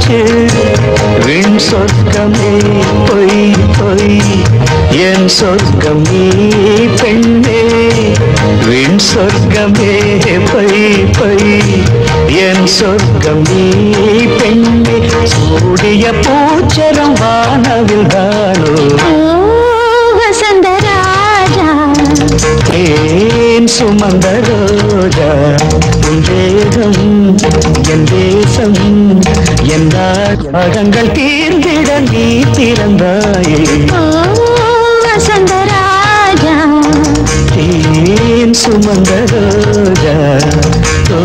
காற்று விண் சொர்க்கமே பொய் பொய் என் சொர்க்கம் நீ பெண்ணே விண் சொர்க்கமே பொய் பொய் என் சொர்க்கம் நீ பெண்ணே சூடிய பூச்சரம் வானவில் தானோ வசந்தராஜா ஏன் சுமந்த ரோஜா உன் தேகம் என் தேசம் என் ராகங்கள் தீர்ந்திட நீ திறந்தாயே ஓ வசந்தராஜா ஏன் சுமந்த ரோஜா ஓ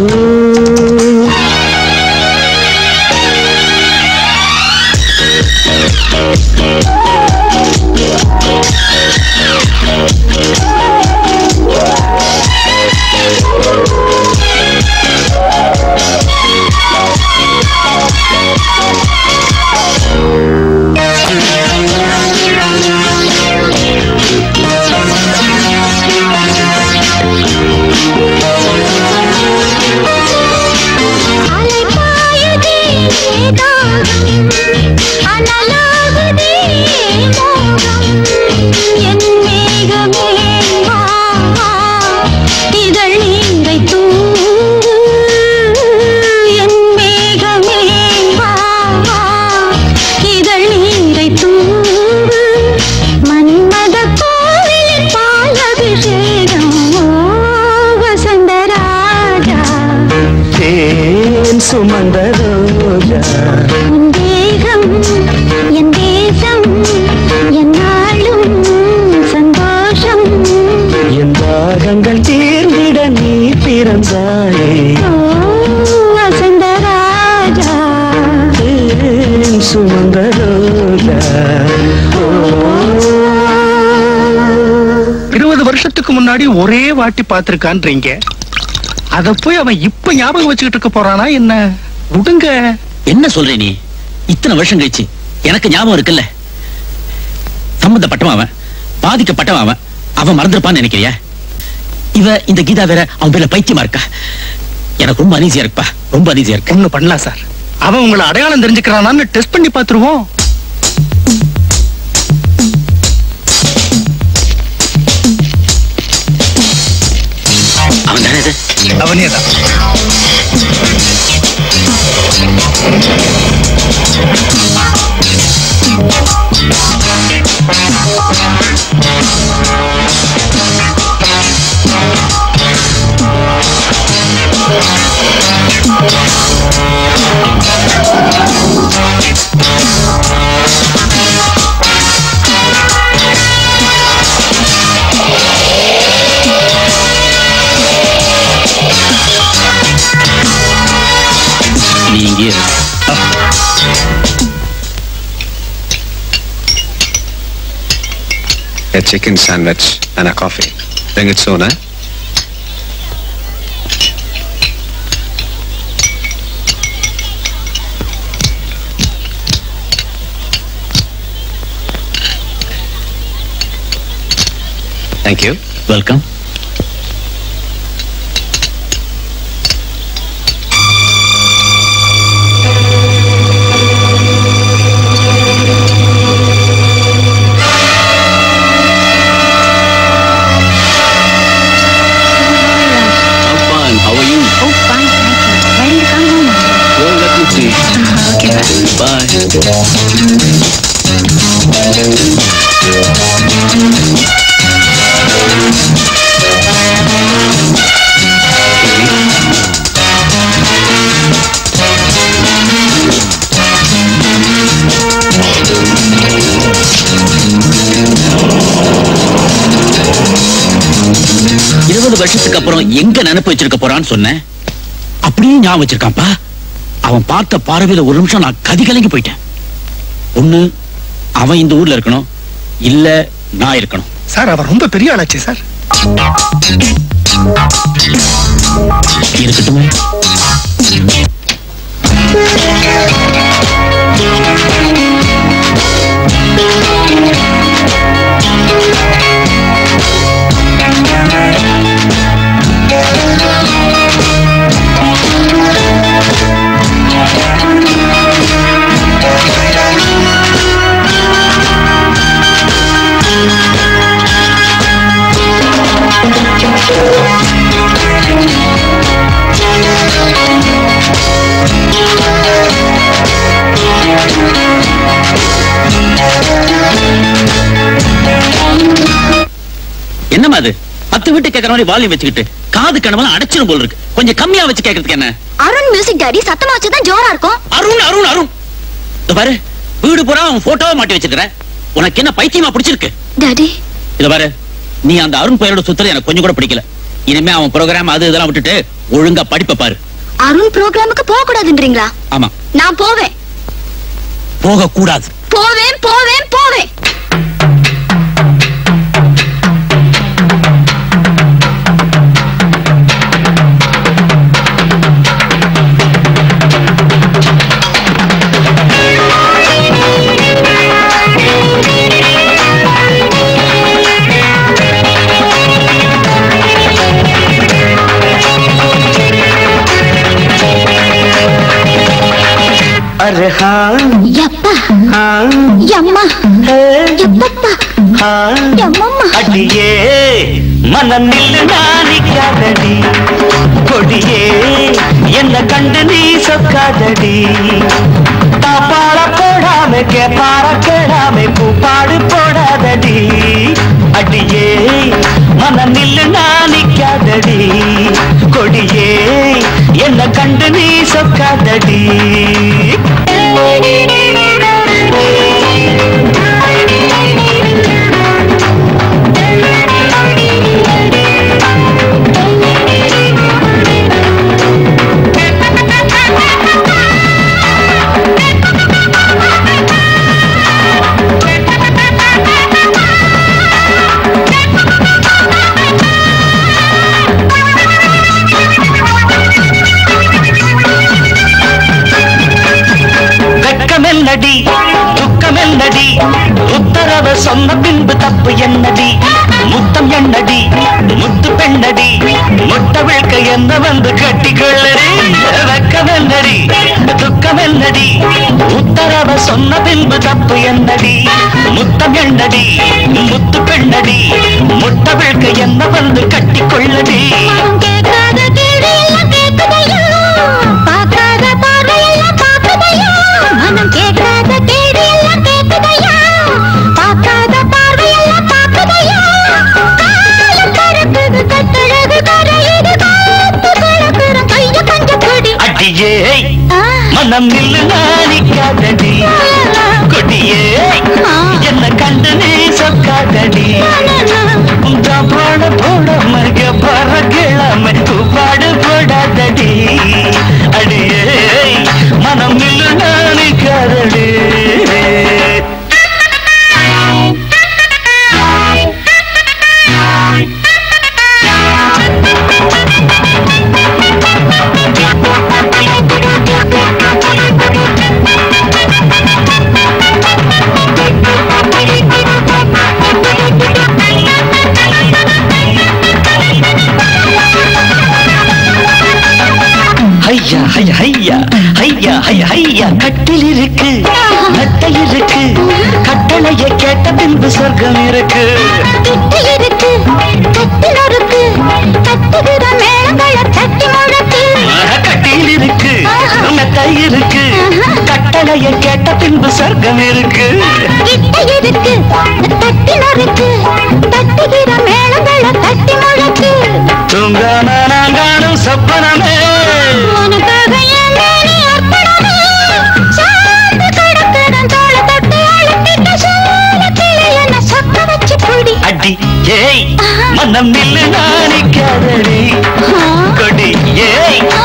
அலை பாயுதே தாகம் அனலாகுதே மோகம் என் மேகமே வா வா, இதழ் நீரை தூவு என் மேகமே வா வா, இதழ் நீரை தூவு மன்மத கோவிலின் பால் அபிஷேகம் ஓ வசந்தராஜா தேன் சுமந்த ரோஜா உன் தேகம் என் தேசம் என் நாளும் சந்தோஷம் என் தாகங்கள் தீர்ந்திட நீ பிறந்தாயே ஓ வசந்தராஜா தேன் சுமந்த ரோஜா ஓ இருபது வருஷத்துக்கு முன்னாடி ஒரே வாட்டி பார்த்திருக்கான்றீங்க அத போய் அவன் இப்ப ஞாபகம் வச்சுக்கிட்டு இருக்க போறானா என்ன விடுங்க என்ன சொல்ற நீ இத்தனை வருஷம் கழிச்சு எனக்கு ஞாபகம் இருக்குல்ல சம்பந்தப்பட்டவன் அவன் பாதிக்கப்பட்டவன் அவன் அவன் மறந்துருப்பான்னு நினைக்கிறியா இவ இந்த கீதா வேற அவன் பேர்ல பைத்தியமா இருக்கா எனக்கு ரொம்ப அனீசியா இருக்குப்பா ரொம்ப அனீசியா இருக்கு ஒண்ணு பண்ணலாம் சார் அவன் உங்களை அடையாளம் தெரிஞ்சுக்கிறானான்னு டெஸ்ட் பண்ணி பார்த்துருவோம் அவன் தானே இது அவனே தான் நீ இங்கே இரு. A chicken sandwich and a coffee. Bring it soon, eh? Thank you. Welcome I'm fine. How are you? Oh, fine, thank you. When you come home? Well, let me see. Okay, bye. Bye. இருபது வருஷத்துக்கு அப்புறம் எங்க நினைப்பு வச்சிருக்க போறான்னு சொன்னேன் அப்படியே ஞாபகம் வச்சிருக்கான்ப்பா அவன் பார்த்த பார்வையில ஒரு நிமிஷம் நான் கதி கலங்கி போயிட்டேன் ஒண்ணு அவன் இந்த ஊர்ல இருக்கணும் இல்ல நான் இருக்கணும் சார் அவன் ரொம்ப பெரிய ஆளாச்சே சார் இருக்கட்டுமே பத்து வீட்டு கேட்கற மாதிரி வால்யூம் வச்சுக்கிட்டு காது கனவெல்லாம் அடைச்சிரும் போல இருக்கு கொஞ்சம் கம்மியா வச்சு கேட்கறதுக்கு என்ன அருண் மியூசிக் டாடி சத்தமா வச்சுதான் ஜோரா இருக்கும் அருண் அருண் அருண் இதோ பாரு வீடு பூரா அவன் போட்டோவை மாட்டி வச்சிருக்கிற உனக்கு என்ன பைத்தியமா பிடிச்சிருக்கு டாடி இத பாரு நீ அந்த அருண் பையனோட சுத்தல எனக்கு கொஞ்சம் கூட பிடிக்கல இனிமே அவன் ப்ரோக்ராம் அது இதெல்லாம் விட்டுட்டு ஒழுங்கா படிப்பை பாரு அருண் ப்ரோக்ராமுக்கு போக கூடாதுன்றீங்களா ஆமா நான் போவேன் போக கூடாது போவேன் போவேன் போவேன் अरे हाँ எப்பா हाँ எம்மா है, எப்பப்பா हाँ எம்மம்மா அடியே மனம் நில்லு நாணிக்காதடி கொடியே என்ன கண்டு நீ சொக்காதடி தாப்பாட போடாம கேப்பார கேடாம கூப்பாடு போடாதடி அடியே மனம் நில்லு நாணிக்காதடி கொடியே என்ன கண்டு நீ சொக்காதடி வெட்கமெல்லடி துக்கமெல்லடி உத்தரவு சொன்ன பின்பு தப்பு என்னடி முத்தம் என்னடி முத்து பெண்ணடி முட்ட விழ்க்க என்ன வந்து கட்டிக்கொள்ளடி வெட்கமெல்லடி துக்கமெல்லடி உத்தரவு சொன்ன பின்பு தப்பு என்னடி முத்தம் என்னடி முத்து பெண்ணடி முட்ட விழ்க்க என்ன வந்து கட்டிக்கொள்ளடி மனம் கேட்காத கேள்வி எல்லாம் கேட்குதையா பார்க்காத பார்வை எல்லாம் பார்க்குதையா மனம் கேட்காத கேள்வி எல்லாம் கேட்குதையா பார்க்காத பார்வை எல்லாம் பார்க்குதையா காலம் கறக்குது கட்டழகு கரையுது காத்து கலக்குற கைய பஞ்ச கொடி அடியே மனம் நில்லு நாணிக்காதடி கொடியே என்ன கண்டு நீ சொக்காதடி பாட போட மக பற கிழமை பாடு போடாதடி அடியே மனம் நில்லு நாணிக்காதடி ஐயா ஐயா ஐயா ஐயா ஐயா ஐயா கட்டில் இருக்கு நட்டை இருக்கு கட்டளைய கேட்ட பின்பு சொர்க்கம் இருக்கு கிட்டு இருக்கு கட்டு நொறுக்கு கட்டுகிற மேளங்களை தட்டி முழக்கு கட்டில் இருக்கு மெத்தை இருக்கு கட்டளைய கேட்ட பின்பு சொர்க்கம் இருக்கு கிட்ட இருக்கு தட்டி நொறுக்கு தட்டுகிற மேளங்களை தட்டி முழக்கு தூங்காம நான் காணும் சொப்பனமே உனக்காக என் மேனி அர்ப்பணமே சார்ந்து கிடக்கிறேன் தோளை தொட்டு அழுத்திட்ட சோளத்திலே என்னை சொக்க வச்சு புடி அடி ஏய் மனம் நில்லு நாணிக்காதடி கொடி ஏய்